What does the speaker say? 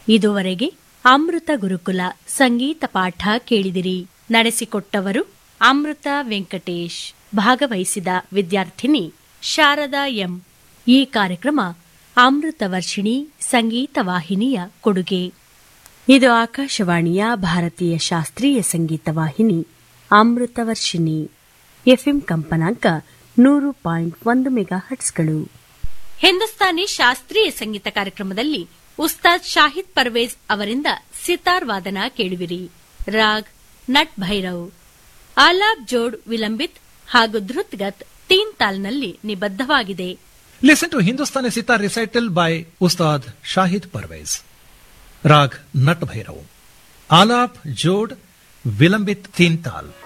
ಇದುವರೆಗೆ ಅಮೃತ ಗುರುಕುಲ ಸಂಗೀತ ಪಾಠ ಕೇಳಿದಿರಿ ನಡೆಸಿಕೊಟ್ಟವರು ಅಮೃತ ವೆಂಕಟೇಶ್ ಭಾಗವಹಿಸಿದ ವಿದ್ಯಾರ್ಥಿನಿ ಶಾರದಾ ಎಂ ಈ ಕಾರ್ಯಕ್ರಮ ಅಮೃತ ವರ್ಷಿಣಿ ಸಂಗೀತ ವಾಹಿನಿಯ ಕೊಡುಗೆ ಇದು ಆಕಾಶವಾಣಿಯ ಭಾರತೀಯ ಶಾಸ್ತ್ರೀಯ ಸಂಗೀತ ವಾಹಿನಿ ಅಮೃತ ವರ್ಷಿಣಿ ಎಫ್ಎಂ ಕಂಪನಾಂಕ ನೂರು ಪಾಯಿಂಟ್ ಒಂದು ಮೆಗಾ ಹಟ್ಸ್ಗಳು ಹಿಂದೂಸ್ತಾನಿ ಶಾಸ್ತ್ರೀಯ ಸಂಗೀತ ಕಾರ್ಯಕ್ರಮದಲ್ಲಿ ಉಸ್ತಾದ್ ಶಾಹಿದ್ ಪರ್ವೇಜ್ ಅವರಿಂದ ಸಿತಾರ್ ವಾದನ ಕೇಳುವಿರಿ ರಾಗ್ ನಟ್ ಭೈರವ್ ಆಲಾಬ್ ಜೋಡ್ ವಿಲಂಬಿತ್ ಹಾಗೂ ಧೃತ್ಗತ್ ತೀನ್ ತಾಲ್ನಲ್ಲಿ ನಿಬದ್ಧವಾಗಿದೆ Listen to Hindustani Sitar recital by Ustad Shahid Parvez. Rag Nat Bhairav. Alap Jod Vilambit Tintal.